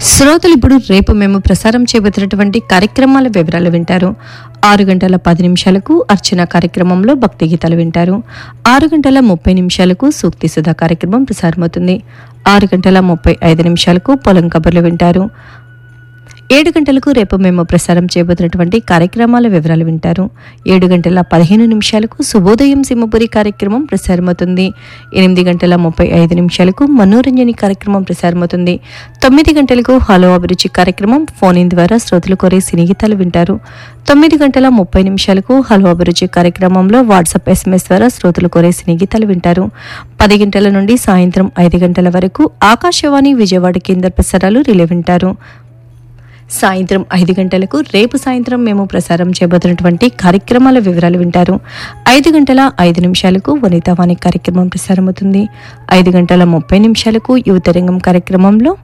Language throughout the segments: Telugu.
శ్రోతలు ఇప్పుడు రేపు మేము ప్రసారం చేయబోతున్నటువంటి కార్యక్రమాల వివరాలు వింటారు ఆరు గంటల పది నిమిషాలకు అర్చన కార్యక్రమంలో భక్తి గీతాలు వింటారు ఆరు గంటల ముప్పై నిమిషాలకు సూక్తి సుధా కార్యక్రమం ప్రసారమవుతుంది ఆరు గంటల ముప్పై ఐదు నిమిషాలకు పొలం కబుర్లు వింటారు ఏడు గంటలకు రేపు మేము ప్రసారం చేయబోతున్నటువంటి కార్యక్రమాల వివరాలు వింటారు ఏడు గంటల పదిహేను నిమిషాలకు శుభోదయం సింహపురి కార్యక్రమం ప్రసారమవుతుంది ఎనిమిది గంటల ముప్పై ఐదు నిమిషాలకు మనోరంజని కార్యక్రమం ప్రసారమవుతుంది తొమ్మిది గంటలకు హలో అభిరుచి కార్యక్రమం ఫోన్ ఇన్ ద్వారా శ్రోతలు కోరే సినిగీతాలు వింటారు తొమ్మిది గంటల ముప్పై నిమిషాలకు హలో అభిరుచి కార్యక్రమంలో వాట్సాప్ ఎస్ఎంఎస్ ద్వారా శ్రోతలు కోరే సినిగీతాలు వింటారు పది గంటల నుండి సాయంత్రం ఐదు గంటల వరకు ఆకాశవాణి విజయవాడ కేంద్ర ప్రసారాలు రిలే వింటారు సాయంత్రం ఐదు గంటలకు రేపు సాయంత్రం మేము ప్రసారం చేయబోతున్నటువంటి కార్యక్రమాల వివరాలు వింటారు ఐదు గంటల ఐదు నిమిషాలకు వనితావాణి కార్యక్రమం ప్రసారమవుతుంది ఐదు గంటల ముప్పై నిమిషాలకు యువతరంగం కార్యక్రమంలో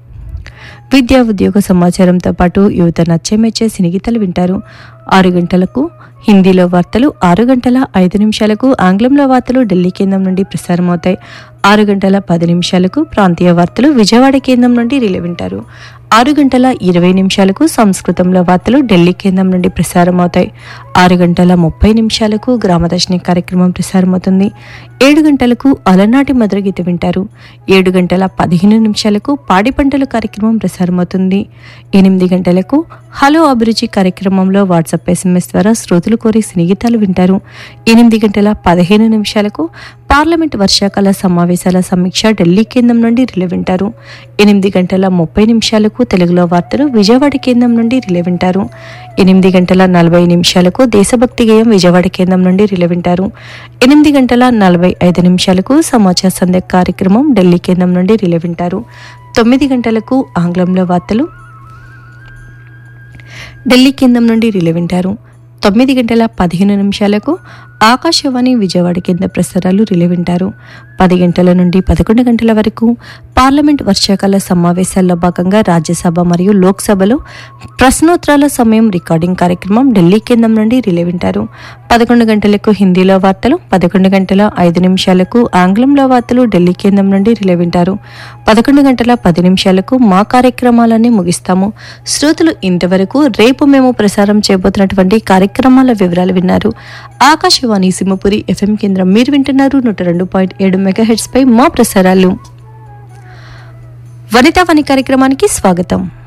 విద్యా ఉద్యోగ సమాచారంతో పాటు యువత నచ్చేమెచ్చే సినిగీతలు వింటారు ఆరు గంటలకు హిందీలో వార్తలు ఆరు గంటల ఐదు నిమిషాలకు ఆంగ్లంలో వార్తలు ఢిల్లీ కేంద్రం నుండి ప్రసారమవుతాయి ఆరు గంటల పది నిమిషాలకు ప్రాంతీయ వార్తలు విజయవాడ కేంద్రం నుండి రిలే వింటారు ఆరు గంటల ఇరవై నిమిషాలకు సంస్కృతంలో వార్తలు ఢిల్లీ కేంద్రం నుండి ప్రసారమవుతాయి ఆరు గంటల ముప్పై నిమిషాలకు గ్రామదర్శిని కార్యక్రమం ప్రసారమవుతుంది ఏడు గంటలకు అలనాటి మధుర గీత వింటారు ఏడు గంటల పదిహేను నిమిషాలకు పాడి పంటలు కార్యక్రమం ప్రసారమవుతుంది ఎనిమిది గంటలకు హలో అభిరుచి కార్యక్రమంలో వాట్సాప్ ఎస్ఎంఎస్ ద్వారా శ్రోతలు కోరి సినిగీతాలు వింటారు ఎనిమిది గంటల పదిహేను నిమిషాలకు పార్లమెంట్ వర్షాకాల సమావేశాల సమీక్ష ఢిల్లీ కేంద్రం నుండి రిలే వింటారు ఎనిమిది గంటల ముప్పై నిమిషాలకు తెలుగులో వార్తలు విజయవాడ కేంద్రం నుండి రిలే వింటారు ఎనిమిది గంటల నలభై నిమిషాలకు దేశభక్తి గేయం విజయవాడ కేంద్రం నుండి రిలే వింటారు ఎనిమిది గంటల నలభై ఐదు నిమిషాలకు సమాచార సంధ్య కార్యక్రమం ఢిల్లీ కేంద్రం నుండి రిలే వింటారు తొమ్మిది గంటలకు ఆంగ్లంలో వార్తలు ఢిల్లీ కేంద్రం నుండి రిలే వింటారు తొమ్మిది గంటల పదిహేను నిమిషాలకు ఆకాశవాణి విజయవాడ కేంద్ర ప్రసారాలు రిలే వింటారు పది గంటల నుండి పదకొండు గంటల వరకు పార్లమెంట్ వర్షాకాల సమావేశాల్లో భాగంగా రాజ్యసభ మరియు లోక్సభలో ప్రశ్నోత్తరాల సమయం రికార్డింగ్ కార్యక్రమం ఢిల్లీ కేంద్రం నుండి రిలే వింటారు పదకొండు గంటలకు హిందీలో వార్తలు పదకొండు గంటల ఐదు నిమిషాలకు ఆంగ్లంలో వార్తలు ఢిల్లీ కేంద్రం నుండి రిలే వింటారు పదకొండు గంటల పది నిమిషాలకు మా కార్యక్రమాలన్నీ ముగిస్తాము శ్రోతలు ఇంతవరకు రేపు మేము ప్రసారం చేయబోతున్నటువంటి కార్యక్రమాల వివరాలు విన్నారు ఆకాశవాణి సింహపురి ఎఫ్ఎం కేంద్రం మీరు వింటున్నారు నూట రెండు పాయింట్ ఏడు మెగాహెడ్స్ పై మా ప్రసారాలు వనితా వని కార్యక్రమానికి స్వాగతం